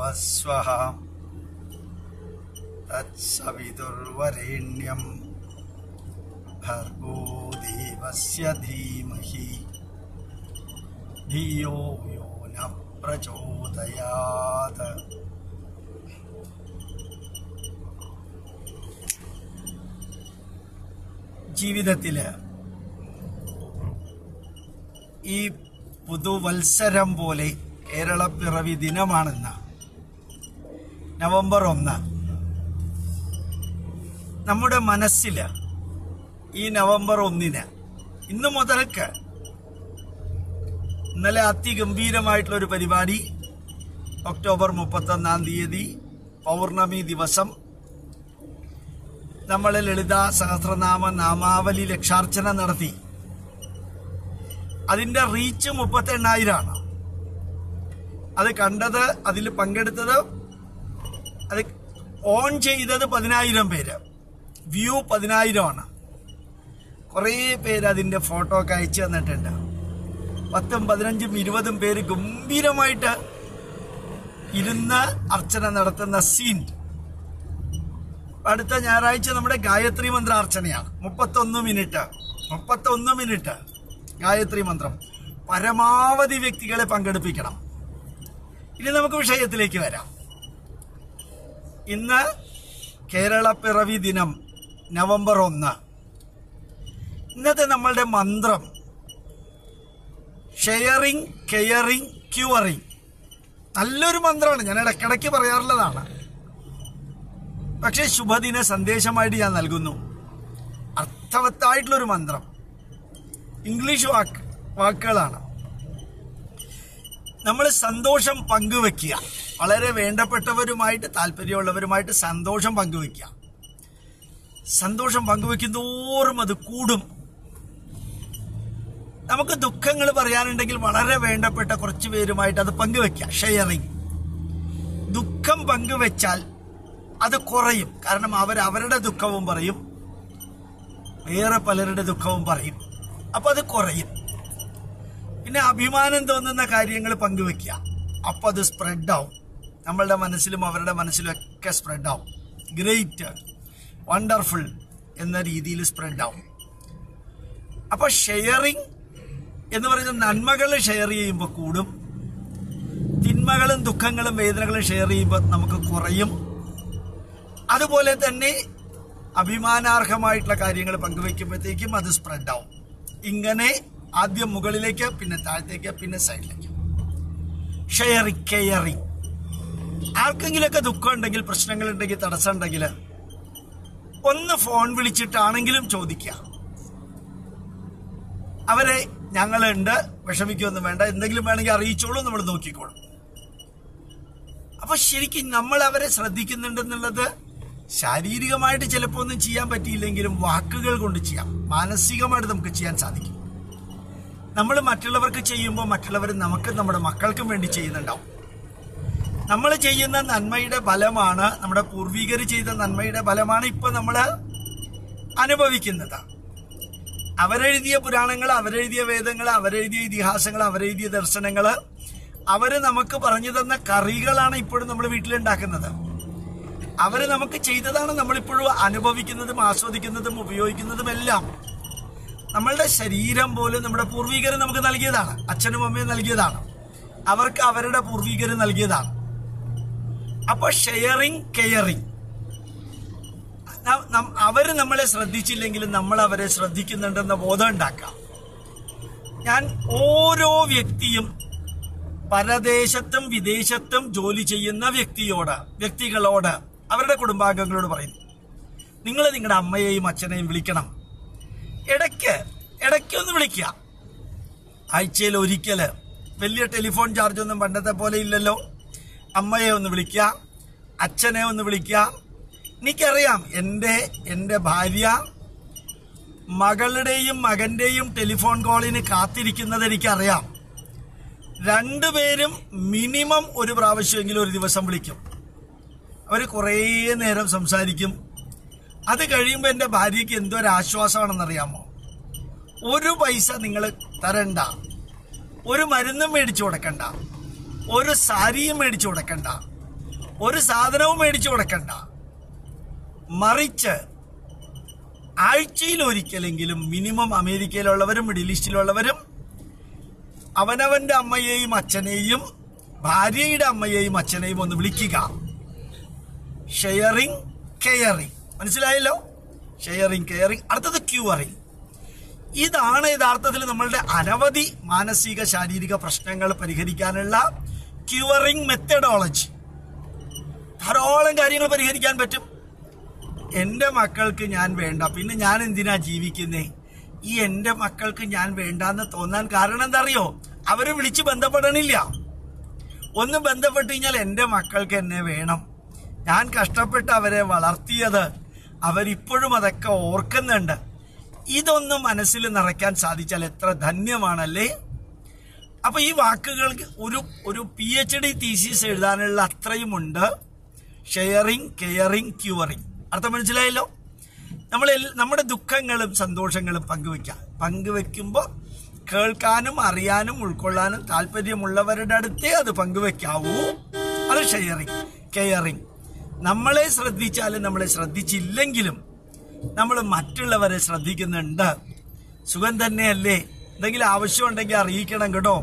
भूर्भुवस्वः तत्सवितुर्वरेण्यं भर्गो देवस्य धीमहि धियो यो न प्रचोदयात् ജീവിതത്തില് ഈ പുതുവത്സരം പോലെ കേരള പിറവി ദിനമാണെന്ന് നവംബർ ഒന്ന് നമ്മുടെ മനസ്സില് ഈ നവംബർ ഒന്നിന് ഇന്ന് മുതൽക്ക് ഇന്നലെ അതിഗംഭീരമായിട്ടുള്ള ഒരു പരിപാടി ഒക്ടോബർ മുപ്പത്തൊന്നാം തീയതി പൗർണമി ദിവസം നമ്മൾ ലളിത സഹസ്രനാമ നാമാവലി ലക്ഷാർച്ചന നടത്തി അതിന്റെ റീച്ച് മുപ്പത്തി എണ്ണായിരമാണ് അത് കണ്ടത് അതിൽ പങ്കെടുത്തത് അത് ഓൺ ചെയ്തത് പതിനായിരം പേര് വ്യൂ പതിനായിരമാണ് കുറേ പേര് അതിന്റെ ഫോട്ടോ ഒക്കെ അയച്ചു തന്നിട്ടുണ്ട് പത്തും പതിനഞ്ചും ഇരുപതും പേര് ഗംഭീരമായിട്ട് ഇരുന്ന് അർച്ചന നടത്തുന്ന സീൻ അടുത്ത ഞായറാഴ്ച നമ്മുടെ ഗായത്രി മന്ത്രാർച്ചനയാണ് മുപ്പത്തൊന്ന് മിനിറ്റ് മുപ്പത്തൊന്ന് മിനിറ്റ് ഗായത്രി മന്ത്രം പരമാവധി വ്യക്തികളെ പങ്കെടുപ്പിക്കണം ഇനി നമുക്ക് വിഷയത്തിലേക്ക് വരാം ഇന്ന് കേരള പിറവി ദിനം നവംബർ ഒന്ന് ഇന്നത്തെ നമ്മളുടെ മന്ത്രം ഷെയറിങ് കെയറിങ് ക്യൂറിങ് നല്ലൊരു മന്ത്രമാണ് ഞാൻ ഇടയ്ക്കിടയ്ക്ക് പറയാറുള്ളതാണ് പക്ഷേ ശുഭദിന സന്ദേശമായിട്ട് ഞാൻ നൽകുന്നു അർത്ഥവത്തായിട്ടുള്ളൊരു മന്ത്രം ഇംഗ്ലീഷ് വാക്ക് വാക്കുകളാണ് നമ്മൾ സന്തോഷം പങ്കുവെക്കുക വളരെ വേണ്ടപ്പെട്ടവരുമായിട്ട് താല്പര്യമുള്ളവരുമായിട്ട് സന്തോഷം പങ്കുവെക്കുക സന്തോഷം പങ്കുവെക്കുന്തോറും അത് കൂടും നമുക്ക് ദുഃഖങ്ങൾ പറയാനുണ്ടെങ്കിൽ വളരെ വേണ്ടപ്പെട്ട കുറച്ച് പേരുമായിട്ട് അത് പങ്കുവെക്കുക ഷെയറിങ് ദുഃഖം പങ്കുവെച്ചാൽ അത് കുറയും കാരണം അവർ അവരുടെ ദുഃഖവും പറയും വേറെ പലരുടെ ദുഃഖവും പറയും അപ്പൊ അത് കുറയും പിന്നെ അഭിമാനം തോന്നുന്ന കാര്യങ്ങൾ പങ്കുവെക്കുക അപ്പൊ അത് സ്പ്രെഡ് ആവും നമ്മളുടെ മനസ്സിലും അവരുടെ മനസ്സിലും ഒക്കെ സ്പ്രെഡ് ആവും ഗ്രേറ്റ് വണ്ടർഫുൾ എന്ന രീതിയിൽ സ്പ്രെഡ് ആവും അപ്പൊ ഷെയറിങ് എന്ന് പറയുന്ന നന്മകൾ ഷെയർ ചെയ്യുമ്പോൾ കൂടും തിന്മകളും ദുഃഖങ്ങളും വേദനകളും ഷെയർ ചെയ്യുമ്പോൾ നമുക്ക് കുറയും അതുപോലെ തന്നെ അഭിമാനാർഹമായിട്ടുള്ള കാര്യങ്ങൾ പങ്കുവെക്കുമ്പോഴത്തേക്കും അത് സ്പ്രെഡ് ആവും ഇങ്ങനെ ആദ്യം മുകളിലേക്ക് പിന്നെ താഴത്തേക്ക് പിന്നെ സൈഡിലേക്ക് ഷെയറിങ് കെയറിങ് ആർക്കെങ്കിലൊക്കെ ദുഃഖം ഉണ്ടെങ്കിൽ പ്രശ്നങ്ങൾ ഉണ്ടെങ്കിൽ തടസ്സം ഉണ്ടെങ്കിൽ ഒന്ന് ഫോൺ വിളിച്ചിട്ടാണെങ്കിലും ചോദിക്കുക അവരെ ഞങ്ങളുണ്ട് വിഷമിക്കൊന്നും വേണ്ട എന്തെങ്കിലും വേണമെങ്കിൽ അറിയിച്ചോളൂ നമ്മൾ നോക്കിക്കോളും അപ്പൊ ശരിക്കും നമ്മൾ അവരെ ശ്രദ്ധിക്കുന്നുണ്ടെന്നുള്ളത് ശാരീരികമായിട്ട് ചിലപ്പോൾ ഒന്നും ചെയ്യാൻ പറ്റിയില്ലെങ്കിലും വാക്കുകൾ കൊണ്ട് ചെയ്യാം മാനസികമായിട്ട് നമുക്ക് ചെയ്യാൻ സാധിക്കും നമ്മൾ മറ്റുള്ളവർക്ക് ചെയ്യുമ്പോൾ മറ്റുള്ളവർ നമുക്ക് നമ്മുടെ മക്കൾക്കും വേണ്ടി ചെയ്യുന്നുണ്ടാവും നമ്മൾ ചെയ്യുന്ന നന്മയുടെ ഫലമാണ് നമ്മുടെ പൂർവികർ ചെയ്ത നന്മയുടെ ഫലമാണ് ഇപ്പൊ നമ്മൾ അനുഭവിക്കുന്നത് അവരെഴുതിയ പുരാണങ്ങൾ അവരെഴുതിയ വേദങ്ങൾ അവരെഴുതിയ ഇതിഹാസങ്ങൾ അവരെഴുതിയ ദർശനങ്ങൾ അവര് നമുക്ക് പറഞ്ഞു തന്ന കറികളാണ് ഇപ്പോഴും നമ്മൾ വീട്ടിലുണ്ടാക്കുന്നത് അവര് നമുക്ക് ചെയ്തതാണ് നമ്മളിപ്പോഴും അനുഭവിക്കുന്നതും ആസ്വദിക്കുന്നതും ഉപയോഗിക്കുന്നതും എല്ലാം നമ്മളുടെ ശരീരം പോലും നമ്മുടെ പൂർവികർ നമുക്ക് നൽകിയതാണ് അച്ഛനും അമ്മയും നൽകിയതാണ് അവർക്ക് അവരുടെ പൂർവികർ നൽകിയതാണ് അപ്പൊ ഷെയറിങ് കെയറിങ് അവര് നമ്മളെ ശ്രദ്ധിച്ചില്ലെങ്കിലും നമ്മൾ അവരെ ശ്രദ്ധിക്കുന്നുണ്ടെന്ന ബോധം ഉണ്ടാക്കാം ഞാൻ ഓരോ വ്യക്തിയും പരദേശത്തും വിദേശത്തും ജോലി ചെയ്യുന്ന വ്യക്തിയോട് വ്യക്തികളോട് അവരുടെ കുടുംബാംഗങ്ങളോട് പറയുന്നു നിങ്ങൾ നിങ്ങളുടെ അമ്മയെയും അച്ഛനെയും വിളിക്കണം ഇടയ്ക്ക് ഇടയ്ക്ക് ഒന്ന് വിളിക്കുക ആഴ്ചയിൽ ഒരിക്കല് വലിയ ടെലിഫോൺ ചാർജ് ഒന്നും പണ്ടത്തെ പോലെ ഇല്ലല്ലോ അമ്മയെ ഒന്ന് വിളിക്കുക അച്ഛനെ ഒന്ന് വിളിക്കുക എനിക്കറിയാം എൻ്റെ എൻ്റെ ഭാര്യ മകളുടെയും മകന്റെയും ടെലിഫോൺ കോളിന് കാത്തിരിക്കുന്നത് എനിക്കറിയാം രണ്ടുപേരും മിനിമം ഒരു പ്രാവശ്യമെങ്കിലും ഒരു ദിവസം വിളിക്കും അവർ കുറേ നേരം സംസാരിക്കും അത് കഴിയുമ്പോൾ എൻ്റെ ഭാര്യയ്ക്ക് എന്തോ ഒരു ആശ്വാസമാണെന്നറിയാമോ ഒരു പൈസ നിങ്ങൾ തരണ്ട ഒരു മരുന്നും മേടിച്ചു കൊടുക്കണ്ട ഒരു സാരിയും മേടിച്ചു കൊടുക്കണ്ട ഒരു സാധനവും മേടിച്ചു കൊടുക്കണ്ട മറിച്ച് ആഴ്ചയിൽ ഒരിക്കലെങ്കിലും മിനിമം അമേരിക്കയിലുള്ളവരും മിഡിൽ ഈസ്റ്റിലുള്ളവരും അവനവന്റെ അമ്മയെയും അച്ഛനെയും ഭാര്യയുടെ അമ്മയെയും അച്ഛനെയും ഒന്ന് വിളിക്കുക ഷെയറിംഗ് കെയറിംഗ് മനസ്സിലായല്ലോ ഷെയറിംഗ് കെയറിംഗ് അടുത്തത് ക്യൂറിംഗ് ഇതാണ് യഥാർത്ഥത്തിൽ നമ്മളുടെ അനവധി മാനസിക ശാരീരിക പ്രശ്നങ്ങൾ പരിഹരിക്കാനുള്ള ക്യൂറിംഗ് മെത്തഡോളജി ധാരാളം കാര്യങ്ങൾ പരിഹരിക്കാൻ പറ്റും എൻ്റെ മക്കൾക്ക് ഞാൻ വേണ്ട പിന്നെ ഞാൻ എന്തിനാ ജീവിക്കുന്നേ ഈ എൻ്റെ മക്കൾക്ക് ഞാൻ വേണ്ടാന്ന് തോന്നാൻ കാരണം എന്താ അറിയോ അവര് വിളിച്ച് ബന്ധപ്പെടണില്ല ഒന്ന് ബന്ധപ്പെട്ട് കഴിഞ്ഞാൽ എൻ്റെ മക്കൾക്ക് എന്നെ വേണം ഞാൻ കഷ്ടപ്പെട്ട് അവരെ വളർത്തിയത് അവരിപ്പോഴും അതൊക്കെ ഓർക്കുന്നുണ്ട് ഇതൊന്നും മനസ്സിൽ നിറയ്ക്കാൻ സാധിച്ചാൽ എത്ര ധന്യമാണല്ലേ അപ്പൊ ഈ വാക്കുകൾക്ക് ഒരു ഒരു പി എച്ച് ഡി തീസീസ് എഴുതാനുള്ള അത്രയുമുണ്ട് ഷെയറിംഗ് കെയറിംഗ് ക്യൂറിംഗ് അർത്ഥം മനസ്സിലായല്ലോ നമ്മൾ എൽ- നമ്മുടെ ദുഃഖങ്ങളും സന്തോഷങ്ങളും പങ്കുവെക്കാം പങ്കുവെക്കുമ്പോൾ കേൾക്കാനും അറിയാനും ഉൾക്കൊള്ളാനും താല്പര്യമുള്ളവരുടെ അടുത്തേ അത് പങ്കുവെക്കാവൂ അത് ഷെയറിംഗ് കെയറിംഗ് നമ്മളെ ശ്രദ്ധിച്ചാലും നമ്മളെ ശ്രദ്ധിച്ചില്ലെങ്കിലും നമ്മൾ മറ്റുള്ളവരെ ശ്രദ്ധിക്കുന്നുണ്ട് സുഖം തന്നെയല്ലേ എന്തെങ്കിലും ആവശ്യമുണ്ടെങ്കിൽ അറിയിക്കണം കേട്ടോ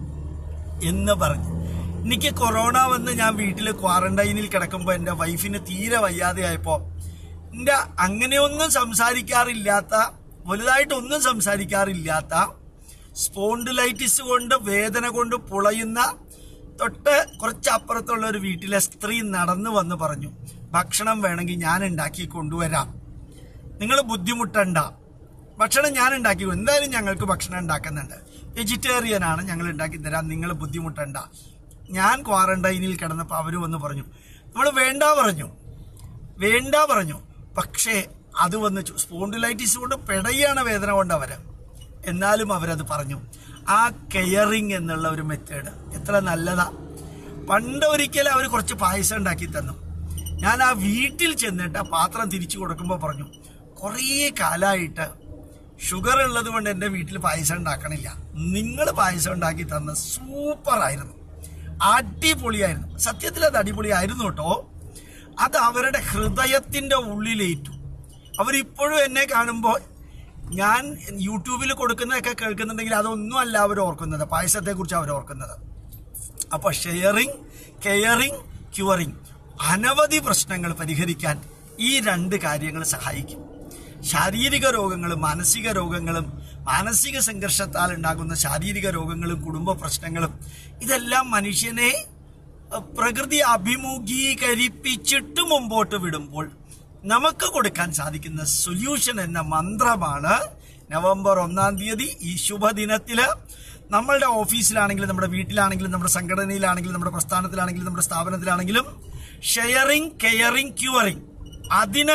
എന്ന് പറഞ്ഞു എനിക്ക് കൊറോണ വന്ന് ഞാൻ വീട്ടിൽ ക്വാറന്റൈനിൽ കിടക്കുമ്പോൾ എൻ്റെ വൈഫിന് തീരെ വയ്യാതെയായപ്പോൾ എൻ്റെ അങ്ങനെയൊന്നും സംസാരിക്കാറില്ലാത്ത വലുതായിട്ടൊന്നും സംസാരിക്കാറില്ലാത്ത സ്പോണ്ടിലൈറ്റിസ് കൊണ്ട് വേദന കൊണ്ട് പുളയുന്ന തൊട്ട് കുറച്ചപ്പുറത്തുള്ള ഒരു വീട്ടിലെ സ്ത്രീ നടന്നു വന്ന് പറഞ്ഞു ഭക്ഷണം വേണമെങ്കിൽ ഞാൻ ഉണ്ടാക്കി കൊണ്ടുവരാം നിങ്ങൾ ബുദ്ധിമുട്ടണ്ട ഭക്ഷണം ഞാൻ ഉണ്ടാക്കി എന്തായാലും ഞങ്ങൾക്ക് ഭക്ഷണം ഉണ്ടാക്കുന്നുണ്ട് വെജിറ്റേറിയൻ ആണ് ഞങ്ങൾ ഉണ്ടാക്കി തരാം നിങ്ങൾ ബുദ്ധിമുട്ടണ്ട ഞാൻ ക്വാറന്റൈനിൽ കിടന്നപ്പോൾ അവർ വന്ന് പറഞ്ഞു നമ്മൾ വേണ്ട പറഞ്ഞു വേണ്ട പറഞ്ഞു പക്ഷേ അത് വന്ന് ചു- സ്പോണ്ടിലൈറ്റിസ് കൊണ്ട് പെടയാണ് വേദന കൊണ്ട് അവര് എന്നാലും അവരത് പറഞ്ഞു ആ കെയറിങ് എന്നുള്ള ഒരു മെത്തേഡ് എത്ര നല്ലതാ പണ്ട് ഒരിക്കൽ അവർ കുറച്ച് പായസം ഉണ്ടാക്കി തന്നു ഞാൻ ആ വീട്ടിൽ ചെന്നിട്ട് ആ പാത്രം തിരിച്ചു കൊടുക്കുമ്പോൾ പറഞ്ഞു കുറേ കാലമായിട്ട് ഷുഗർ ഉള്ളത് കൊണ്ട് എൻ്റെ വീട്ടിൽ പായസം ഉണ്ടാക്കണില്ല നിങ്ങൾ പായസം ഉണ്ടാക്കി തന്ന സൂപ്പറായിരുന്നു അടിപൊളിയായിരുന്നു സത്യത്തിൽ അത് അടിപൊളിയായിരുന്നു കേട്ടോ അത് അവരുടെ ഹൃദയത്തിന്റെ ഉള്ളിലേറ്റു അവരിപ്പോഴും എന്നെ കാണുമ്പോൾ ഞാൻ യൂട്യൂബിൽ കൊടുക്കുന്നതൊക്കെ കേൾക്കുന്നുണ്ടെങ്കിൽ അതൊന്നും അല്ല അവർ ഓർക്കുന്നത് പായസത്തെ കുറിച്ച് അവർ ഓർക്കുന്നത് അപ്പൊ ഷെയറിംഗ് കെയറിംഗ് ക്യൂറിംഗ് അനവധി പ്രശ്നങ്ങൾ പരിഹരിക്കാൻ ഈ രണ്ട് കാര്യങ്ങൾ സഹായിക്കും ശാരീരിക രോഗങ്ങളും മാനസിക രോഗങ്ങളും മാനസിക സംഘർഷത്താൽ ഉണ്ടാകുന്ന ശാരീരിക രോഗങ്ങളും കുടുംബ പ്രശ്നങ്ങളും ഇതെല്ലാം മനുഷ്യനെ അഹ്, പ്രകൃതി അഭിമുഖീകരിപ്പിച്ചിട്ട് മുമ്പോട്ട് വിടുമ്പോൾ നമുക്ക് കൊടുക്കാൻ സാധിക്കുന്ന സൊല്യൂഷൻ എന്ന മന്ത്രമാണ് നവംബർ ഒന്നാം തീയതി ഈ ശുഭദിനത്തില് നമ്മളുടെ ഓഫീസിലാണെങ്കിലും നമ്മുടെ വീട്ടിലാണെങ്കിലും നമ്മുടെ സംഘടനയിലാണെങ്കിലും നമ്മുടെ പ്രസ്ഥാനത്തിലാണെങ്കിലും നമ്മുടെ സ്ഥാപനത്തിലാണെങ്കിലും ഷെയറിംഗ് കെയറിംഗ് ക്യൂറിംഗ് അതിന്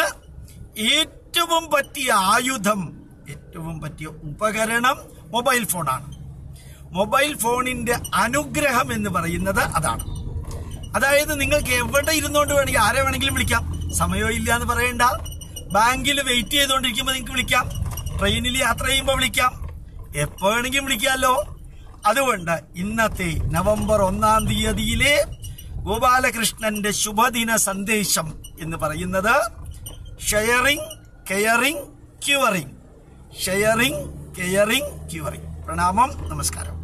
ഏറ്റവും പറ്റിയ ആയുധം ഏറ്റവും പറ്റിയ ഉപകരണം മൊബൈൽ ഫോണാണ് മൊബൈൽ ഫോണിന്റെ അനുഗ്രഹം എന്ന് പറയുന്നത് അതാണ് അതായത് നിങ്ങൾക്ക് എവിടെ ഇരുന്നുകൊണ്ട് വേണമെങ്കിൽ ആരെ വേണമെങ്കിലും വിളിക്കാം സമയം ഇല്ല എന്ന് പറയണ്ട ബാങ്കിൽ വെയിറ്റ് ചെയ്തുകൊണ്ടിരിക്കുമ്പോൾ നിങ്ങൾക്ക് വിളിക്കാം ട്രെയിനിൽ യാത്ര ചെയ്യുമ്പോൾ വിളിക്കാം എപ്പോ വേണമെങ്കിലും വിളിക്കാമല്ലോ അതുകൊണ്ട് ഇന്നത്തെ നവംബർ ഒന്നാം തീയതിയിലെ ഗോപാലകൃഷ്ണന്റെ ശുഭദിന സന്ദേശം എന്ന് പറയുന്നത് sharing caring curing sharing caring curing പ്രണാമം നമസ്കാരം